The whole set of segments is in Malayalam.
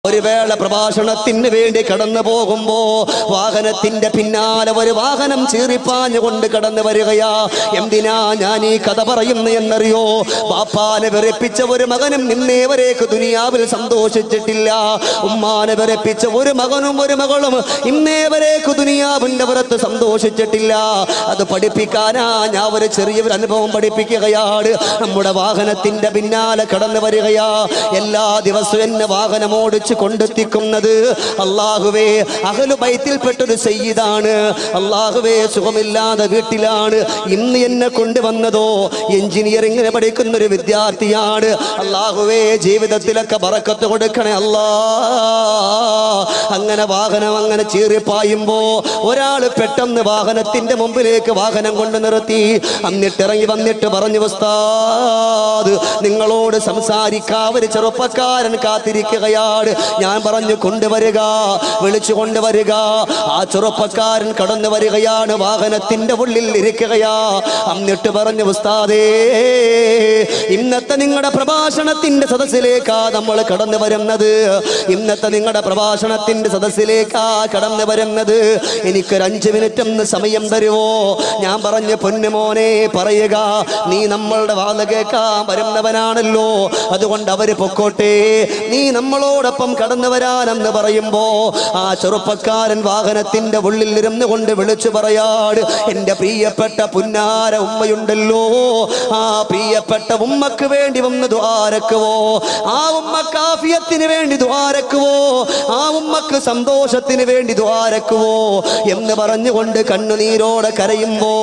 ഒരു വേള പ്രഭാഷണത്തിന് വേണ്ടി കടന്നു പോകുമ്പോ വാഹനത്തിന്റെ പിന്നാലെ ഒരു വാഹനം ചീറിപ്പാഞ്ഞുകൊണ്ട് കടന്നു വരികയാ എന്തിനാ ഞാൻ ഈ കഥ പറയുന്നു എന്നറിയോ ബാപ്പാനെ വിറപ്പിച്ച ഒരു മകനും ഇന്നേവരേക്ക് ദുനിയാവിൽ സന്തോഷിച്ചിട്ടില്ല ഉമ്മാനെ വിറപ്പിച്ച ഒരു മകനും ഒരു മകളും ഇന്നേവരേക്ക് ദുനിയാവിന്റെ പുറത്ത് സന്തോഷിച്ചിട്ടില്ല അത് പഠിപ്പിക്കാനാ ഞാൻ ഒരു ചെറിയൊരു അനുഭവം പഠിപ്പിക്കുകയാണ് നമ്മുടെ വാഹനത്തിന്റെ പിന്നാലെ കടന്നു വരികയാ എല്ലാ ദിവസവും എന്നെ വാഹനം ഓടിച്ച് കൊണ്ടെത്തിക്കുന്നത് അള്ളാഹുവേ അഹലു ബൈത്തിൽപ്പെട്ടൊരു സയ്യിദാണ് അള്ളാഹുവേ സുഖമില്ലാതെ വീട്ടിലാണ് ഇന്ന് എന്നെ കൊണ്ടുവന്നതോ എഞ്ചിനീയറിംഗിന് പഠിക്കുന്ന ഒരു വിദ്യാർത്ഥിയാണ് അള്ളാഹുവേ ജീവിതത്തിലൊക്കെ ബറക്കത്ത് കൊടുക്കണേ അല്ലാ അങ്ങനെ വാഹനം അങ്ങനെ ചീറിപ്പായുമ്പോ ഒരാൾ പെട്ടെന്ന് വാഹനത്തിന്റെ മുമ്പിലേക്ക് വാഹനം കൊണ്ട് നിർത്തി എന്നിട്ട് ഇറങ്ങി വന്നിട്ട് പറഞ്ഞു ഉസ്താദ് നിങ്ങളോട് സംസാരിക്കാ ഒരു ചെറുപ്പക്കാരൻ കാത്തിരിക്കുകയാണ് ഞാൻ പറഞ്ഞു കൊണ്ടുവരിക വിളിച്ചു കൊണ്ടുവരിക ആ ചെറുപ്പക്കാരൻ കടന്നു വരികയാണ് വാഹനത്തിന്റെ ഉള്ളിൽ ഇരിക്കുകയാ എന്നിട്ട് പറഞ്ഞു ഉസ്താദേ ഇന്നത്തെ നിങ്ങളുടെ പ്രഭാഷണത്തിന്റെ സദസ്സിലേക്കാ നമ്മൾ കടന്നു വരുന്നത് ഇന്നത്തെ നിങ്ങളുടെ പ്രഭാഷണത്തിന്റെ സദസ്സിലേക്കാ കടന്നു വരുന്നത് എനിക്കൊരു അഞ്ച് മിനിറ്റ് ഒന്ന് സമയം തരുവോ ഞാൻ പറഞ്ഞു പൊന്നുമോനെ പറയുക നീ നമ്മളുടെ വാത കേൾക്കാൻ വരുന്നവനാണല്ലോ അതുകൊണ്ട് അവര് പൊക്കോട്ടെ നീ നമ്മളോടൊപ്പം കടന്നു വരാനെന്ന് പറയുമ്പോ ആ ചെറുപ്പക്കാരൻ വാഹനത്തിന്റെ ഉള്ളിൽ ഇരുന്ന് കൊണ്ട് വിളിച്ചു പറയാട് എന്റെ പ്രിയപ്പെട്ട പുന്നാര ഉമ്മയുണ്ടല്ലോ ആ പ്രിയപ്പെട്ട ഉമ്മക്ക് വേണ്ടി വന്ന് ദ്വാരക്കുവോ ആ ഉമ്മ കാഫിയത്തിന് വേണ്ടി ദ്വാരക്കുവോ ആ ഉമ്മക്ക് സന്തോഷത്തിന് വേണ്ടി ദ്വാരക്കുവോ എന്ന് പറഞ്ഞുകൊണ്ട് കണ്ണുനീരോടെ കരയുമ്പോ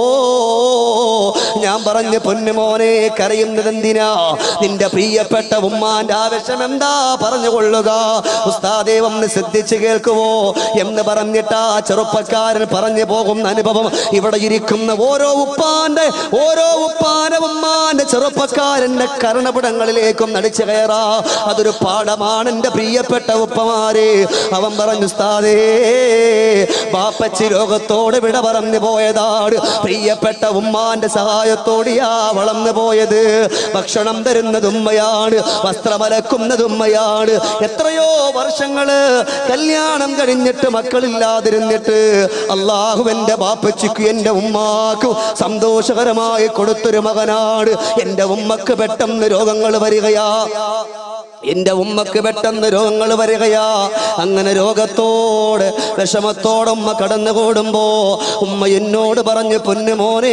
ഞാൻ പറഞ്ഞു പൊന്നുമോനെ കരയുന്നത് എന്തിനാ നിന്റെ പ്രിയപ്പെട്ട ഉമ്മാന്റെ ആവശ്യം എന്താ പറഞ്ഞുകൊള്ളുക ഉസ്താദേ ഒന്ന് ശ്രദ്ധിച്ച് കേൾക്കുവോ എന്ന് പറഞ്ഞിട്ട് ആ ചെറുപ്പക്കാരൻ പറഞ്ഞു പോകുന്ന അനുഭവം ഇവിടെ ഇരിക്കുന്ന ഓരോ ഉപ്പാന്റെ ഓരോ ഉപ്പാന്റെ ഉമ്മാന്റെ ചെറുപ്പക്കാരന്റെ കരണപിടങ്ങളിലേക്കും നടിച്ചു കയറാ അതൊരു പാഠമാണ് എന്റെ പ്രിയപ്പെട്ട ഉപ്പമാരെ അവൻ പറഞ്ഞു ഉസ്താദേ ബാപ്പച്ചി ലോകത്തോട് വിട പറഞ്ഞു പോയതാണ് പ്രിയപ്പെട്ട ഉമ്മാന്റെ സഹായത്തോടെയാ വളർന്നു പോയത് ഭക്ഷണം തരുന്നത് ഉമ്മയാണ് വസ്ത്രമലക്കുന്നത് ഉമ്മയാണ് എത്രയോ വർഷങ്ങള് കല്യാണം കഴിഞ്ഞിട്ട് മക്കളില്ലാതിരുന്നിട്ട് അള്ളാഹു എന്റെ ബാപ്പച്ചിക്ക് എന്റെ ഉമ്മാക്ക് സന്തോഷകരമായി കൊടുത്തൊരു മകനാണ് എന്റെ ഉമ്മക്ക് പെട്ടെന്ന് രോഗങ്ങൾ വരികയാ എന്റെ ഉമ്മക്ക് പെട്ടെന്ന് രോഗങ്ങൾ വരികയാ അങ്ങനെ രോഗത്തോട് വിഷമത്തോടെ ഉമ്മ കടന്നു കൂടുമ്പോ ഉമ്മ എന്നോട് പറഞ്ഞു പൊന്നുമോനെ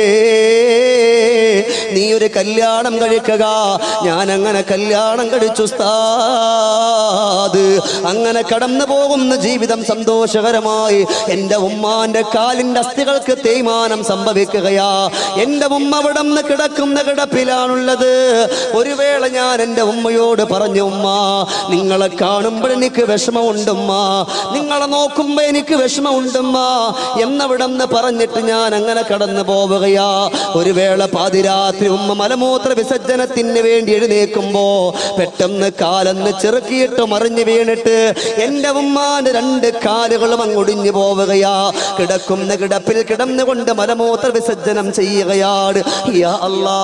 നീ ഒരു കല്യാണം കഴിക്കുക ഞാൻ അങ്ങനെ കല്യാണം കഴിച്ചു ഉസ്താദ് അങ്ങനെ കടന്നു പോകുന്ന ജീവിതം സന്തോഷകരമായി എൻ്റെ ഉമ്മാന്റെ കാലിൻ്റെ അസ്ഥികൾക്ക് തേയ്മാനം സംഭവിക്കുകയാ എൻ്റെ ഉമ്മ അവിടെ നിന്ന് കിടക്കുന്ന കിടപ്പിലാണുള്ളത് ഒരു വേള ഞാൻ എൻ്റെ ഉമ്മയോട് പറഞ്ഞു ഉമ്മ നിങ്ങളെ കാണുമ്പോൾ എനിക്ക് വിഷമമുണ്ടുമ്മ നിങ്ങളെ നോക്കുമ്പോൾ എനിക്ക് വിഷമമുണ്ടുമ്മ എന്നവിടെ നിന്ന് പറഞ്ഞിട്ട് ഞാൻ അങ്ങനെ കടന്നു പോവുകയാ ഒരു വേള പാതിരാത്രി ഉമ്മ മലമൂത്ര വിസർജനത്തിന് വേണ്ടി എഴുന്നേക്കുമ്പോ പെട്ടെന്ന് കാലെന്ന് ചെറുക്കിയിട്ട് മറിഞ്ഞു വീണിട്ട് എൻ്റെ ഉമ്മാന്റെ രണ്ട് കാലുകളും അങ്ങൊടിഞ്ഞു പോവുകയാ കിടക്കുന്ന കിടപ്പിൽ കിടന്നുകൊണ്ട് മലമൂത്ര വിസർജനം ചെയ്യുകയാണ് യാ അല്ലാ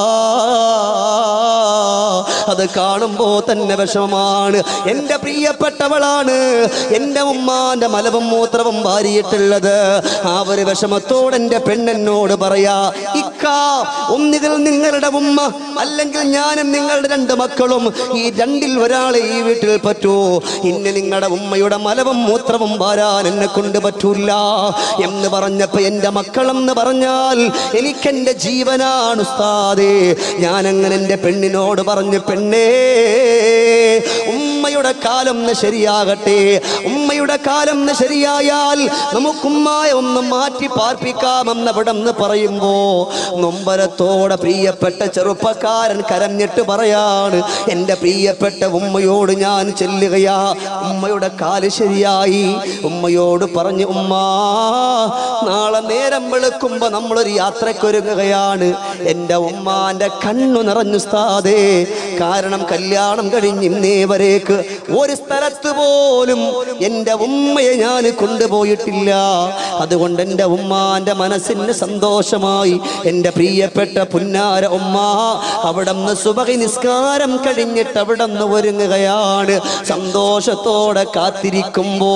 അത് കാണുമ്പോ തന്നെ വിഷമമാണ് എൻ്റെ പ്രിയപ്പെട്ടവളാണ് എൻ്റെ ഉമ്മാന്റെ മലവും മൂത്രവും വാരിയിട്ടുള്ളത് ആ ഒരു വിഷമത്തോടെ എൻ്റെ പെണ്ണെന്നോട് പറയാ ഇക്ക ഒന്നുകിൽ നിങ്ങളുടെ ഉമ്മ അല്ലെങ്കിൽ ഞാനും നിങ്ങളുടെ രണ്ട് മക്കളും ഈ രണ്ടിൽ ഒരാളെ ഈ വീട്ടിൽ പറ്റൂ ഇന്ന് നിങ്ങളുടെ ഉമ്മയുടെ മലവും മൂത്രവും വാരാൻ എന്നെ കൊണ്ട് പറ്റൂല എന്ന് പറഞ്ഞപ്പോ എൻ്റെ മക്കളെന്ന് പറഞ്ഞാൽ എനിക്കെൻ്റെ ജീവനാണ് ഉസ്താദേ ഞാൻ അങ്ങനെ എൻ്റെ പെണ്ണിനോട് പറഞ്ഞു പെണ്ണേ ഉമ്മയുടെ കാലം ഒന്ന് ശരിയാകട്ടെ ഉമ്മയുടെ കാലം ഒന്ന് ശരിയായാൽ നമുക്കുമ്മായ ഒന്ന് മാറ്റി പാർപ്പിക്കാമെന്ന് അവിടെ നിന്ന് പറയുമ്പോ നൊമ്പരത്തോടെ പ്രിയപ്പെട്ട ചെറുപ്പക്കാരൻ കരഞ്ഞിട്ട് പറയാണ് എൻ്റെ പ്രിയപ്പെട്ട ഉമ്മയോട് ഞാൻ ചെല്ലുകയാ ഉമ്മയുടെ കാല് ശരിയായി ഉമ്മയോട് പറഞ്ഞു ഉമ്മ നാളെ നേരം വെളുക്കുമ്പോ നമ്മളൊരു യാത്രക്കൊരുങ്ങുകയാണ് എൻ്റെ ഉമ്മാന്റെ കണ്ണു നിറഞ്ഞു സ്ഥാതേ കാരണം കല്യാണം കഴിഞ്ഞ് ഇന്നേ വരേക്ക് ഒരു സ്ഥലത്ത് പോലും എൻ്റെ ഉമ്മയെ ഞാൻ കൊണ്ടുപോയിട്ടില്ല അതുകൊണ്ട് എൻ്റെ ഉമ്മാന്റെ മനസ്സിന് സന്തോഷമായി എൻ്റെ പ്രിയപ്പെട്ട പുന്നാര ഉമ്മ അവിടെ നിന്ന് സുബഹി നിസ്കാരം കഴിഞ്ഞിട്ട് അവിടെ നിന്ന് ഒരുങ്ങുകയാണ് സന്തോഷത്തോടെ കാത്തിരിക്കുമ്പോ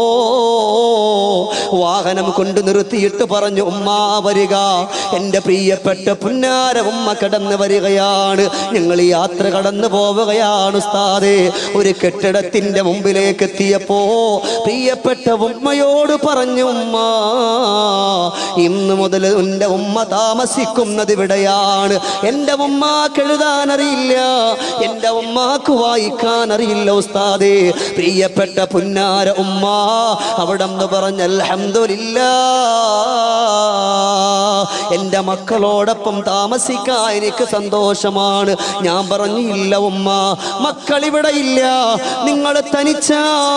വാഹനം കൊണ്ട് നിർത്തിയിട്ട് പറഞ്ഞു ഉമ്മ വരിക എൻ്റെ പ്രിയപ്പെട്ട പുന്നാര ഉമ്മ കടന്നു വരികയാണ് ഞങ്ങൾ ഈ യാത്ര കടന്നു പോവുകയാണ് ഉസ്താദേ ഒരു കെട്ടിടത്തിന്റെ മുമ്പിലേക്ക് എത്തിയപ്പോ പ്രിയപ്പെട്ട ഉമ്മയോട് പറഞ്ഞു ഉമ്മ ഇന്ന് മുതൽ എൻ്റെ ഉമ്മ താമസിക്കുന്നത് ഇവിടെയാണ് എൻ്റെ ഉമ്മാക്ക് എഴുതാൻ അറിയില്ല എൻ്റെ ഉമ്മാക്ക് വായിക്കാൻ അറിയില്ല ഉസ്താദേ പ്രിയപ്പെട്ട പുന്നാര ഉമ്മ അവിടെ നിന്ന് പറഞ്ഞ അൽഹംദുലില്ലാ എൻ്റെ മക്കളോടൊപ്പം താമസിക്കാൻ എനിക്ക് സന്തോഷമാണ് ഞാൻ പറഞ്ഞു ഇല്ല ഉമ്മ മക്കൾ ഇവിടെ ഇല്ല നിങ്ങൾ തനിച്ച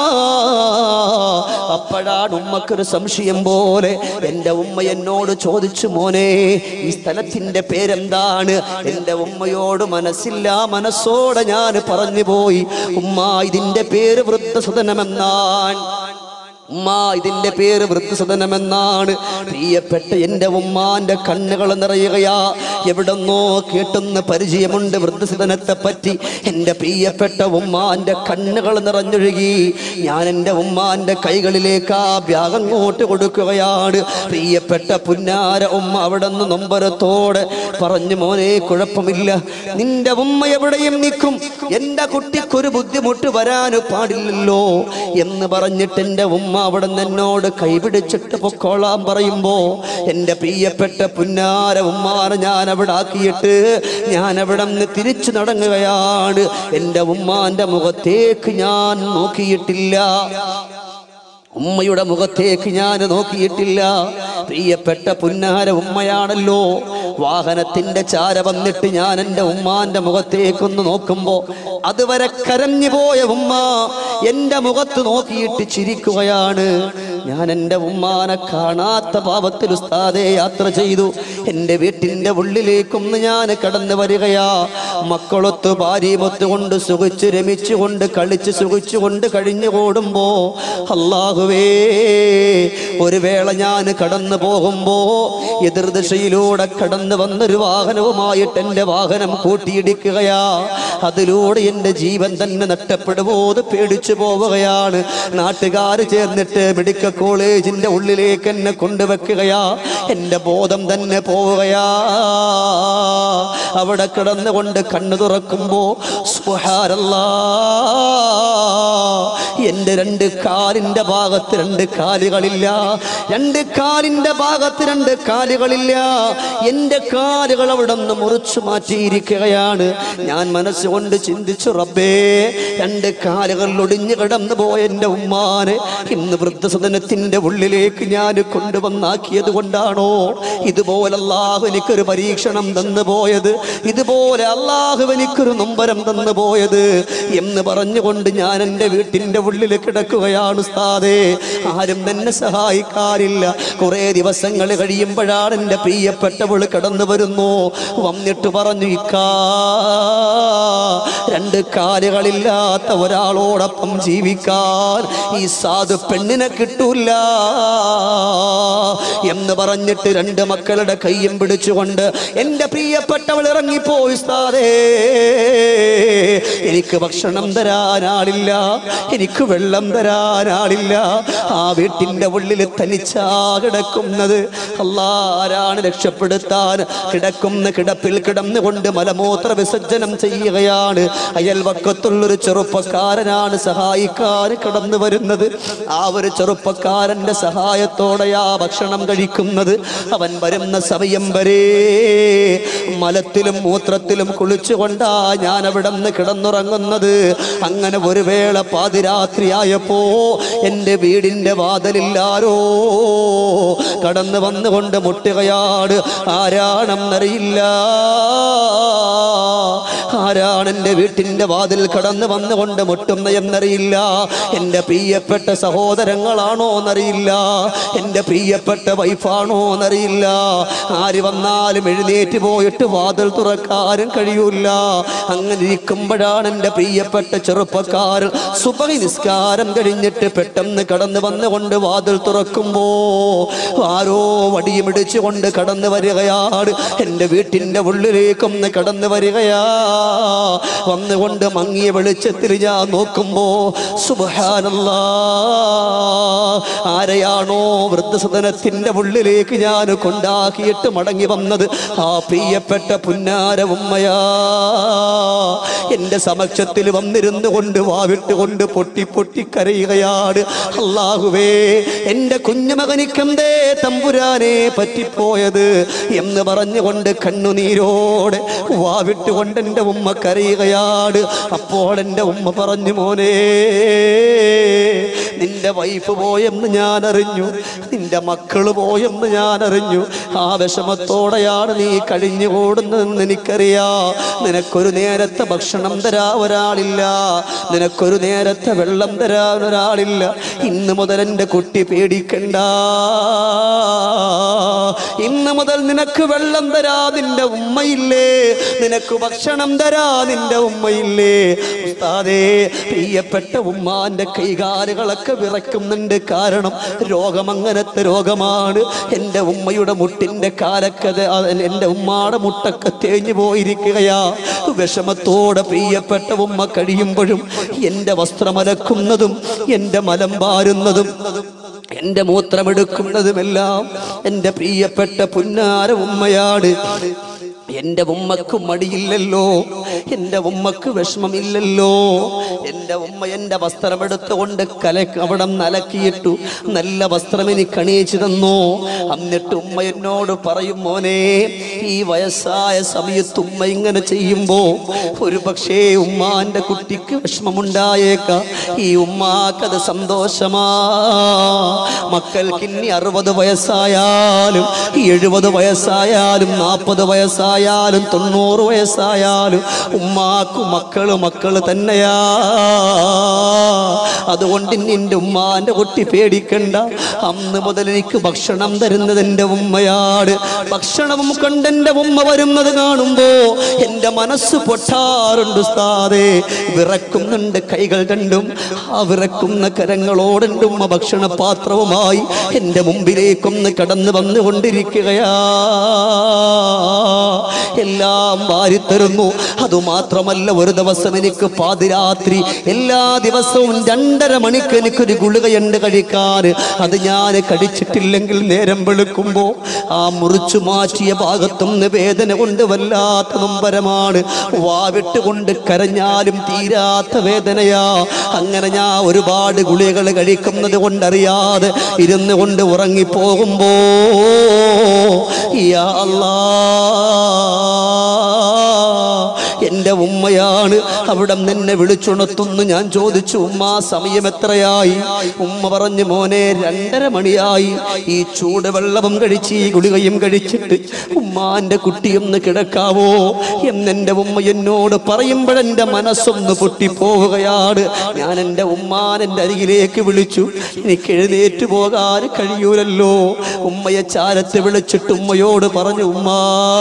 അപ്പോഴാണ് ഉമ്മക്കൊരു സംശയം പോലെ എൻ്റെ ഉമ്മ എന്നോട് ചോദിച്ചു മോനെ ഈ സ്ഥലത്തിൻ്റെ പേരെന്താണ് എൻ്റെ ഉമ്മയോട് മനസ്സില്ല മനസ്സോടെ ഞാൻ പറഞ്ഞു പോയി ഉമ്മ ഇതിൻ്റെ പേര് വൃദ്ധസദനമെന്നാണ് ഉമ്മ ഇതിന്റെ പേര് വൃദ്ധസദനമെന്നാണ് പ്രിയപ്പെട്ട എൻ്റെ ഉമ്മാന്റെ കണ്ണുകൾ നിറയുകയാ എവിടെന്നോ കേട്ടുന്ന പരിചയമുണ്ട് വൃദ്ധസദനത്തെ പറ്റി എൻ്റെ പ്രിയപ്പെട്ട ഉമ്മാന്റെ കണ്ണുകൾ നിറഞ്ഞൊഴുകി ഞാൻ എൻ്റെ ഉമ്മാന്റെ കൈകളിലേക്ക് ആ ബ്യാഗ് അങ്ങോട്ട് കൊടുക്കുകയാണ് പ്രിയപ്പെട്ട പുന്നാര ഉമ്മ അവിടെ നിന്ന് നൊമ്പരത്തോടെ പറഞ്ഞു മോനെ കുഴപ്പമില്ല നിന്റെ ഉമ്മ എവിടെയും നിൽക്കും എൻ്റെ കുട്ടിക്കൊരു ബുദ്ധിമുട്ട് വരാൻ പാടില്ലല്ലോ എന്ന് പറഞ്ഞിട്ട് എൻ്റെ ഉമ്മ അവിടെ നിന്ന് എന്നോട് കൈപിടിച്ചിട്ട് പൊക്കോളാൻ പറയുമ്പോ എൻ്റെ പ്രിയപ്പെട്ട പുന്നാര ഉമ്മാനെ ഞാൻ അവിടെ ആക്കിയിട്ട് ഞാൻ അവിടെ നിന്ന് തിരിച്ചു നടങ്ങുകയാണ് എൻ്റെ ഉമ്മാന്റെ മുഖത്തേക്ക് ഞാൻ നോക്കിയിട്ടില്ല ഉമ്മയുടെ മുഖത്തേക്ക് ഞാൻ നോക്കിയിട്ടില്ല പ്രിയപ്പെട്ട പുന്നാര ഉമ്മയാണല്ലോ വാഹനത്തിന്റെ ചാര വന്നിട്ട് ഞാൻ എൻ്റെ ഉമ്മാന്റെ മുഖത്തേക്കൊന്ന് നോക്കുമ്പോ അതുവരെ കരഞ്ഞു പോയ ഉമ്മ എൻ്റെ മുഖത്ത് നോക്കിയിട്ട് ചിരിക്കുകയാണ് ഞാൻ എൻ്റെ ഉമ്മാനെ കാണാത്ത പാപത്തിൽ ഉസ്താദെ യാത്ര ചെയ്തു എൻ്റെ വീട്ടിൻ്റെ ഉള്ളിലേക്കൊന്ന് ഞാൻ കടന്നു വരികയാ മക്കളൊത്ത് ഭാര്യമൊത്ത് കൊണ്ട് സുഖിച്ച് രമിച്ചുകൊണ്ട് കളിച്ച് സുഖിച്ചുകൊണ്ട് കഴിഞ്ഞു കൂടുമ്പോ അള്ളാഹുവേ ഒരു വേള ഞാൻ കടന്നു പോകുമ്പോ എതിർദിശയിലൂടെ കടന്നു വന്നൊരു വാഹനവുമായിട്ട് എൻ്റെ വാഹനം കൂട്ടിയിടിക്കുകയാ അതിലൂടെ എൻ്റെ ജീവൻ തന്നെ നഷ്ടപ്പെടുമോ എന്ന് പേടിച്ചു പോവുകയാണ് നാട്ടുകാർ ചേർന്നിട്ട് മെഡിക്കൽ കോളേജിന്റെ ഉള്ളിലേക്ക് എന്നെ കൊണ്ടുവെക്കുകയാ എൻ്റെ ബോധം തന്നെ പോവുകയാ അവിടെ കിടന്നുകൊണ്ട് കണ്ണു തുറക്കുമ്പോ സുബ്ഹാനല്ലാ എൻ്റെ രണ്ട് കാലിൻ്റെ ഭാഗത്ത് രണ്ട് കാലുകളില്ല രണ്ട് കാലിൻ്റെ ഭാഗത്ത് രണ്ട് കാലുകളില്ല എൻ്റെ കാലുകൾ അവിടെ നിന്ന് മുറിച്ചു മാറ്റിയിരിക്കുകയാണ് ഞാൻ മനസ്സുകൊണ്ട് ചിന്തിച്ചു റബ്ബേ രണ്ട് കാലുകൾ ഒടിഞ്ഞു കിടന്നു പോയ എൻ്റെ ഉമ്മാനെ ഇന്ന് വൃദ്ധസദനത്തിൻ്റെ ഉള്ളിലേക്ക് ഞാൻ കൊണ്ടുവന്നാക്കിയത് കൊണ്ടാണോ ഇതുപോലെ അള്ളാഹു എനിക്കൊരു പരീക്ഷണം തന്നു പോയത് ഇതുപോലെ അള്ളാഹു എനിക്കൊരു നൊമ്പരം തന്നു പോയത് എന്ന് പറഞ്ഞുകൊണ്ട് ഞാൻ എൻ്റെ വീട്ടിൻ്റെ ഉള്ളിൽ കിടക്കുകയാണ് ഉസ്താദേ ആരും തന്നെ സഹായിക്കാറില്ല കുറേ ദിവസങ്ങൾ കഴിയുമ്പോഴാണ് എൻ്റെ പ്രിയപ്പെട്ടവൾ കടന്നു വരുന്നു വന്നിട്ട് പറഞ്ഞു ഇക്കാ രണ്ട് കാലുകളില്ലാത്ത ഒരാളോടൊപ്പം ജീവിക്കാൻ ഈ സാധു പെണ്ണിനെ കിട്ടൂല എന്ന് പറഞ്ഞിട്ട് രണ്ട് മക്കളുടെ കയ്യും പിടിച്ചുകൊണ്ട് എൻ്റെ പ്രിയപ്പെട്ടവൾ ഇറങ്ങിപ്പോയി ഉസ്താദേ എനിക്ക് ഭക്ഷണം തരാനാളില്ല എനിക്ക് വെള്ളം തരാനാളില്ല ആ വീട്ടിൻ്റെ ഉള്ളിൽ തനിച്ചാ കിടക്കുന്നത് അല്ലാരാണ് രക്ഷപ്പെടുത്താൻ കിടക്കുന്ന കിടപ്പിൽ കിടന്നുകൊണ്ട് മലമൂത്ര വിസർജനം ചെയ്യുകയാണ് അയൽവക്കത്തുള്ളൊരു ചെറുപ്പക്കാരനാണ് സഹായിക്കാൻ കടന്നു വരുന്നത് ആ ഒരു ചെറുപ്പക്കാരന്റെ സഹായത്തോടെയാ ഭക്ഷണം കഴിക്കുന്നത് അവൻ വരുന്ന സമയം വരെ മലത്തിലും മൂത്രത്തിലും കുളിച്ചുകൊണ്ടാ ഞാൻ അവിടെ നിന്ന് കിടന്നുറങ്ങുന്നത് അങ്ങനെ ഒരു വേള പാതിരാത്രി രാത്രിയായപ്പോ എൻ്റെ വീടിൻ്റെ വാതിലില്ലാരോ കടന്നു വന്നുകൊണ്ട് മുട്ടുകയാട് ആരാണെന്നറിയില്ല ആരാണ് എൻ്റെ വീട്ടിൻ്റെ വാതിൽ കടന്നു വന്നുകൊണ്ട് മുട്ടുന്ന എന്നറിയില്ല എൻ്റെ പ്രിയപ്പെട്ട സഹോദരങ്ങളാണോ എന്നറിയില്ല എൻ്റെ പ്രിയപ്പെട്ട വൈഫാണോ എന്നറിയില്ല ആര് വന്നാലും എഴുന്നേറ്റ് പോയിട്ട് വാതിൽ തുറക്കാനും കഴിയൂല അങ്ങനെ ഇരിക്കുമ്പോഴാണ് എൻ്റെ പ്രിയപ്പെട്ട ചെറുപ്പക്കാരൻ സുബഹി നിസ്കാരം കഴിഞ്ഞിട്ട് പെട്ടെന്ന് കടന്നു വന്നുകൊണ്ട് വാതിൽ തുറക്കുമ്പോ ആരോ വടിയും ഇടിച്ചുകൊണ്ട് കടന്നു വരികയാണ് എൻ്റെ വീട്ടിൻ്റെ ഉള്ളിലേക്കൊന്ന് കടന്നു വരികയാ വന്നുകൊണ്ട് മങ്ങിയ വെളിച്ചത്തിൽ ഞാൻ നോക്കുമ്പോ സുബഹാനല്ലാ ആരെയാണോ വൃദ്ധസദനത്തിന്റെ ഉള്ളിലേക്ക് ഞാൻ കൊണ്ടാക്കിയിട്ട് മടങ്ങി വന്നത് ആ പ്രിയപ്പെട്ട പുന്നാര ഉമ്മയാ എന്റെ സമക്ഷത്തിൽ വന്നിരുന്നു കൊണ്ട് വാവിട്ട് കൊണ്ട് പൊട്ടി പൊട്ടി കരയുകയാണ് അള്ളാഹുവേ എന്റെ കുഞ്ഞുമകനിക്കെന്തേ തമ്പുരാനെ പറ്റിപ്പോയത് എന്ന് പറഞ്ഞുകൊണ്ട് കണ്ണുനീരോടെ വാവിട്ടുകൊണ്ട് എൻ്റെ ഉമ്മ കരയുകയാണ് അപ്പോൾ എൻ്റെ ഉമ്മ പറഞ്ഞു മോനെ നിന്റെ വൈഫ് പോയെന്ന് ഞാൻ അറിഞ്ഞു നിന്റെ മക്കള് പോയെന്ന് ഞാൻ അറിഞ്ഞു ആ വിഷമത്തോടെയാണ് നീ കഴിഞ്ഞു കൂടുന്നതെന്ന് എനിക്കറിയാ നിനക്കൊരു നേരത്തെ ഭക്ഷണം തരാ ഒരാളില്ല നിനക്കൊരു നേരത്തെ വെള്ളം തരാൻ ഒരാളില്ല ഇന്ന് മുതൽ എൻ്റെ കുട്ടി പേടിക്കണ്ട ഇന്ന് മുതൽ നിനക്ക് വെള്ളം തരാ നിന്റെ ഉമ്മയില്ലേ നിനക്ക് ഭക്ഷണം തരാ നിന്റെ ഉമ്മയില്ലേ ഉസ്താദേ പ്രിയപ്പെട്ട ഉമ്മാന്റെ കൈകാലുകളൊക്കെ വിറയ്ക്കുന്നുണ്ട് കാരണം രോഗം അങ്ങനത്തെ രോഗമാണ് എൻ്റെ ഉമ്മയുടെ മുട്ടിൻ്റെ കാലൊക്കെ ദേ- ആ, എൻ്റെ ഉമ്മാടെ മുട്ടൊക്കെ തേഞ്ഞു പോയിരിക്കുകയാ വിഷമത്തോടെ പ്രിയപ്പെട്ട ഉമ്മ കഴിയുമ്പോഴും എൻ്റെ വസ്ത്രമലക്കുന്നതും എൻ്റെ മലം പാരുന്നതും എൻ്റെ മൂത്രമെടുക്കുന്നതുമെല്ലാം എൻ്റെ പ്രിയപ്പെട്ട പുന്നാര ഉമ്മയാണ് എൻ്റെ ഉമ്മക്ക് മടിയില്ലല്ലോ എൻ്റെ ഉമ്മക്ക് വിഷമമില്ലല്ലോ എൻ്റെ ഉമ്മ എൻ്റെ വസ്ത്രമെടുത്തുകൊണ്ട് കല അവിടെ നലക്കിയിട്ടു നല്ല വസ്ത്രം എനിക്ക് അണിയിച്ചു തന്നു എന്നിട്ട് ഉമ്മ എന്നോട് പറയും മോനെ ഈ വയസ്സായ സമയത്ത് ഉമ്മ ഇങ്ങനെ ചെയ്യുമ്പോ ഒരു പക്ഷേ ഉമ്മാന്റെ കുട്ടിക്ക് വിഷമമുണ്ടായേക്കാം ഈ ഉമ്മാക്കത് സന്തോഷമാ മക്കൾക്ക് ഇനി അറുപത് വയസ്സായാലും എഴുപത് വയസ്സായാലും നാൽപ്പത് വയസ്സായാലും തൊണ്ണൂറ് വയസ്സായാലും ഉമ്മാക്കു മക്കള് മക്കള് തന്നെയാ അതുകൊണ്ട് നിന്റെ ഉമ്മാന്റെ കുട്ടി പേടിക്കണ്ട അന്ന് മുതൽ എനിക്ക് ഭക്ഷണം തരുന്നത് എൻ്റെ ഉമ്മയാണ് ഭക്ഷണവും കണ്ടെൻ്റെ ഉമ്മ വരുന്നത് കാണുമ്പോ എൻ്റെ മനസ്സ് പൊട്ടാറുണ്ട് ഉസ്താദേ വിറക്കുന്നുണ്ട് കൈകൾ രണ്ടും ആ വിറക്കുന്ന കരങ്ങളോട് എൻ്റെ ഉമ്മ ഭക്ഷണ പാത്രവുമായി എൻ്റെ മുമ്പിലേക്കൊന്ന് കടന്നു വന്നുകൊണ്ടിരിക്കുകയാ എല്ലാം വാരിത്തരുന്നു അതുമാത്രമല്ല ഒരു ദിവസം എനിക്ക് പാതിരാത്രി എല്ലാ ദിവസവും രണ്ടര മണിക്ക് എനിക്കൊരു ഗുളികയുണ്ട് കഴിക്കാൻ അത് ഞാൻ കഴിച്ചിട്ടില്ലെങ്കിൽ നേരം വെളുക്കുമ്പോ ആ മുറിച്ചു മാറ്റിയ ഭാഗത്തുനിന്ന് വേദന കൊണ്ട് വല്ലാത്ത നൊമ്പരമാണ് വാവിട്ടുകൊണ്ട് കരഞ്ഞാലും തീരാത്ത വേദനയാ അങ്ങനെ ഞാൻ ഒരുപാട് ഗുളികകൾ കഴിക്കുന്നത് കൊണ്ടറിയാതെ ഇരുന്ന് കൊണ്ട് ഉറങ്ങിപ്പോകുമ്പോ യാ അല്ലാ എൻ്റെ ഉമ്മയാണ് അവിടെ നിന്നെ വിളിച്ചുണർത്തുന്നു ഞാൻ ചോദിച്ചു ഉമ്മ സമയം എത്രയായി ഉമ്മ പറഞ്ഞു മോനെ രണ്ടര മണിയായി ഈ ചൂടുവെള്ളവും കഴിച്ച് ഈ ഗുളികയും കഴിച്ചിട്ട് ഉമ്മാന്റെ കുട്ടിയൊന്ന് കിടക്കാവോ എന്നെൻ്റെ ഉമ്മ എന്നോട് പറയുമ്പോഴെൻ്റെ മനസ്സൊന്ന് പൊട്ടിപ്പോവുകയാണ് ഞാൻ എൻ്റെ ഉമ്മാൻ എൻ്റെ അരികിലേക്ക് വിളിച്ചു എനിക്ക് എഴുന്നേറ്റ് പോകാൻ കഴിയൂലല്ലോ ഉമ്മയെ ചാരത്ത് വിളിച്ചിട്ട് ഉമ്മയോട് പറഞ്ഞു ഉമ്മാ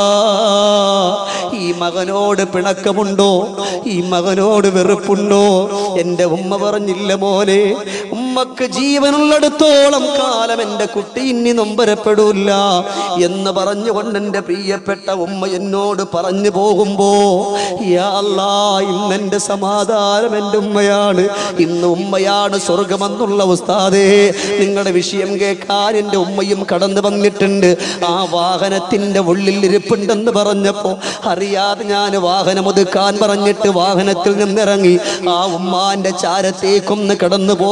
ഈ മകനോട് പിണക്കമുണ്ടോ ഈ മകനോട് വെറുപ്പുണ്ടോ എൻ്റെ ഉമ്മ പറഞ്ഞില്ല മോനെ ഉമ്മക്ക് ജീവനുള്ളിടത്തോളം കാലം എൻ്റെ കുട്ടി ഇനി നൊമ്പരപ്പെടൂല എന്ന് പറഞ്ഞുകൊണ്ട് എൻ്റെ പ്രിയപ്പെട്ട ഉമ്മ എന്നോട് പറഞ്ഞു പോകുമ്പോ യാ അല്ലാ ഇന്നെൻ്റെ സമാധാനം എൻ്റെ ഉമ്മയാണ് ഇന്ന് ഉമ്മയാണ് സ്വർഗമെന്നുള്ള ഉസ്താദേ നിങ്ങളുടെ വിഷയം കേൾക്കാൻ എൻ്റെ ഉമ്മയും കടന്നു വന്നിട്ടുണ്ട് ആ വാഹനത്തിൻ്റെ ഉള്ളിൽ ഇരിപ്പുണ്ടെന്ന് പറഞ്ഞപ്പോ അറിയാതെ ഞാൻ വാഹനം ഒതുക്കാൻ പറഞ്ഞിട്ട് വാഹനത്തിൽ നിന്നിറങ്ങി ആ ഉമ്മാന്റെ ചാരത്തേക്കൊന്ന് കടന്നു പോകുമ്പോ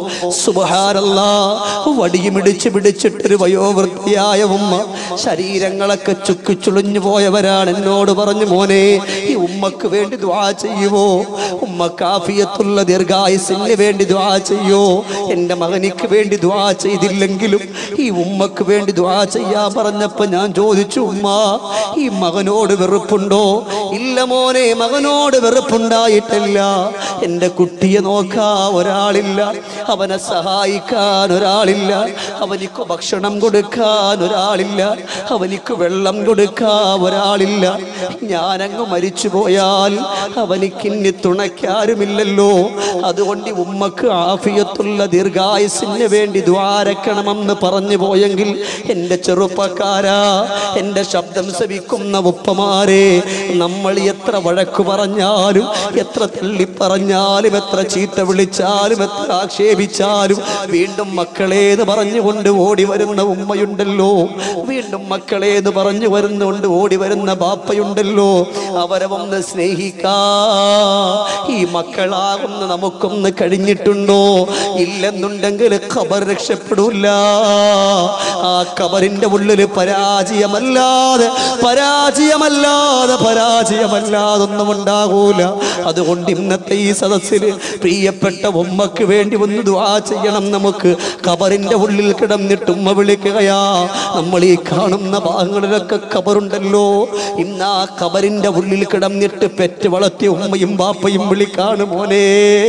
സുബഹാരല്ലാ വടിയുമിടിച്ച് പിടിച്ചിട്ടൊരു വയോവൃത്തിയായ ഉമ്മ ശരീരങ്ങളൊക്കെ ചുക്കി ചുളിഞ്ഞു പോയവരാണ് എന്നോട് പറഞ്ഞു മോനെ ഈ ഉമ്മക്ക് വേണ്ടി ദ്വാ ചെയ്യുവോ ഉമ്മ കാഫിയത്തുള്ള ദീർഘായുസിന് വേണ്ടി ദ്വാ ചെയ്യോ എൻ്റെ മകനിക്ക് വേണ്ടി ദ്വാ ചെയ്തില്ലെങ്കിലും ഈ ഉമ്മക്ക് വേണ്ടി ദ്വാ ചെയ്യാൻ പറഞ്ഞപ്പോ ഞാൻ ചോദിച്ചു ഉമ്മ ഈ മകനോട് വെറുപ്പുണ്ടോ ഇല്ല മോനെ മകനോട് വെറുപ്പുണ്ടായിട്ടില്ല എൻ്റെ കുട്ടിയെ നോക്കാ ഒരാളില്ല അവനെ സഹായിക്കാൻ ഒരാളില്ല അവനിക്ക് ഭക്ഷണം കൊടുക്കാൻ ഒരാളില്ല അവനിക്ക് വെള്ളം കൊടുക്കാൻ ഒരാളില്ല ഞാനങ്ങ് മരിച്ചു പോയാൽ അവനിക്കിന്നി തുണയ്ക്കാരുമില്ലല്ലോ അതുകൊണ്ട് ഈ ഉമ്മക്ക് ആഫിയത്തുള്ള ദീർഘായുസിന് വേണ്ടി ദ്വാരക്കണമെന്ന് പറഞ്ഞു പോയെങ്കിൽ എൻ്റെ ചെറുപ്പക്കാരാ എൻ്റെ ശബ്ദം ശ്രവിക്കുന്ന ഉപ്പമാരെ നമ്മൾ എത്ര വഴക്ക് പറഞ്ഞാലും എത്ര തള്ളി പറഞ്ഞാലും എത്ര ചീത്ത വിളിച്ചാലും എത്ര ആക്ഷേപിച്ചാലും വീണ്ടും മക്കളേന്ന് പറഞ്ഞുകൊണ്ട് ഓടി വരുന്ന ഉമ്മയുണ്ടല്ലോ വീണ്ടും മക്കളേന്ന് പറഞ്ഞു വരുന്നുകൊണ്ട് ഓടി വരുന്ന ബാപ്പയുണ്ടല്ലോ അവരെ ഒന്ന് സ്നേഹിക്കാ ഈ മക്കളാകുന്ന നമുക്കൊന്ന് കഴിഞ്ഞിട്ടുണ്ടോ ഇല്ലെന്നുണ്ടെങ്കിൽ ഖബർ രക്ഷപ്പെടൂല ആ ഖബറിന്റെ ഉള്ളിൽ പരാജയമല്ലാതെ പരാജയമല്ലാതെ പരാജയമല്ലാതൊന്നും ഉണ്ടാകൂല അതുകൊണ്ട് ഇന്നത്തെ ഈ സദസ്സിൽ പ്രിയപ്പെട്ട ഉമ്മക്ക് വേണ്ടി ഒന്ന് ദുആ ചെയ്യണം നമുക്ക് ഖബറിന്റെ ഉള്ളിൽ കിടന്നിട്ട് ഉമ്മ വിളിക്കുകയാ നമ്മൾ ഈ കാണുന്ന ഭാഗങ്ങളിലൊക്കെ ഖബറുണ്ടല്ലോ ഇന്ന് ആ ഖബറിന്റെ ഉള്ളിൽ കിടന്നിട്ട് പെറ്റ് വളർത്തിയ ഉമ്മയും ബാപ്പയും വിളിക്കാണ് മോനെ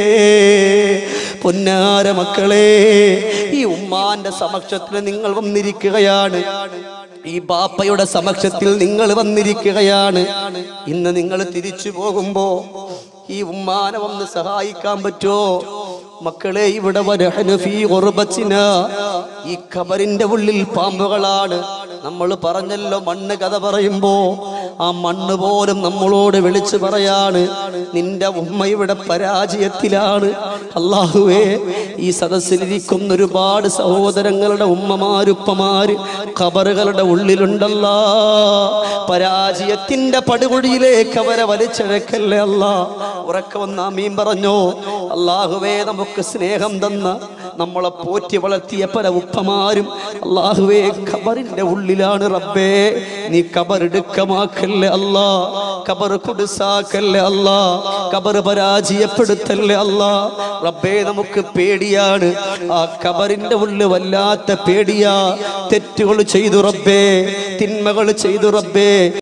പൊന്നാര മക്കളെ ഈ ഉമ്മാന്റെ സമക്ഷത്തിൽ നിങ്ങൾ വന്നിരിക്കുകയാണ് ഈ ബാപ്പയുടെ സമക്ഷത്തിൽ നിങ്ങൾ വന്നിരിക്കുകയാണ് ഇന്ന് നിങ്ങൾ തിരിച്ചു പോകുമ്പോ ഈ ഉമ്മാനെ ഒന്ന് സഹായിക്കാൻ പറ്റോ മക്കളെ ഇവിടെ വരഹനു ഫീ ഗുർബത്തിന. ഈ ഖബറിന്റെ ഉള്ളിൽ പാമ്പുകളാണ് നമ്മൾ പറഞ്ഞല്ലോ മണ്ണ് കഥ പറയുമ്പോ ആ മണ്ണ് പോലും നമ്മളോട് വിളിച്ചു പറയാണ് നിന്റെ ഉമ്മ ഇവിടെ പരാജയത്തിലാണ് അള്ളാഹുവേ ഈ സദസ്സിലിരിക്കുന്ന ഒരുപാട് സഹോദരങ്ങളുടെ ഉമ്മമാരുപ്പമാര് ഖബറുകളുടെ ഉള്ളിലുണ്ടല്ലാ പരാജയത്തിന്റെ പടുകുഴിയിലേക്ക് അവരെ വലിച്ചഴക്കല്ലേ അല്ല ഉറക്ക വന്ന മീൻ പറഞ്ഞോ അള്ളാഹുവേ നമുക്ക് സ്നേഹം തന്ന നമ്മളെ പോറ്റി വളർത്തിയ പല ഉപ്പമാരും അള്ളാഹുവേ ഖബറിന്റെ ഉള്ളിലാണ് റബ്ബേ നീ ഖബറെടുക്കമാക്കല്ലേ അല്ലാ ഖബർ കുടുസാക്കല്ലേ അല്ലാ ഖബർ പരാജയപ്പെടുത്തല്ലേ അല്ലാ റബ്ബേ നമുക്ക് പേടിയാണ് ആ ഖബറിന്റെ ഉള്ളിൽ വല്ലാത്ത പേടിയാ തെറ്റുകൾ ചെയ്തു റബ്ബേ തിന്മകൾ ചെയ്തു റബ്ബേ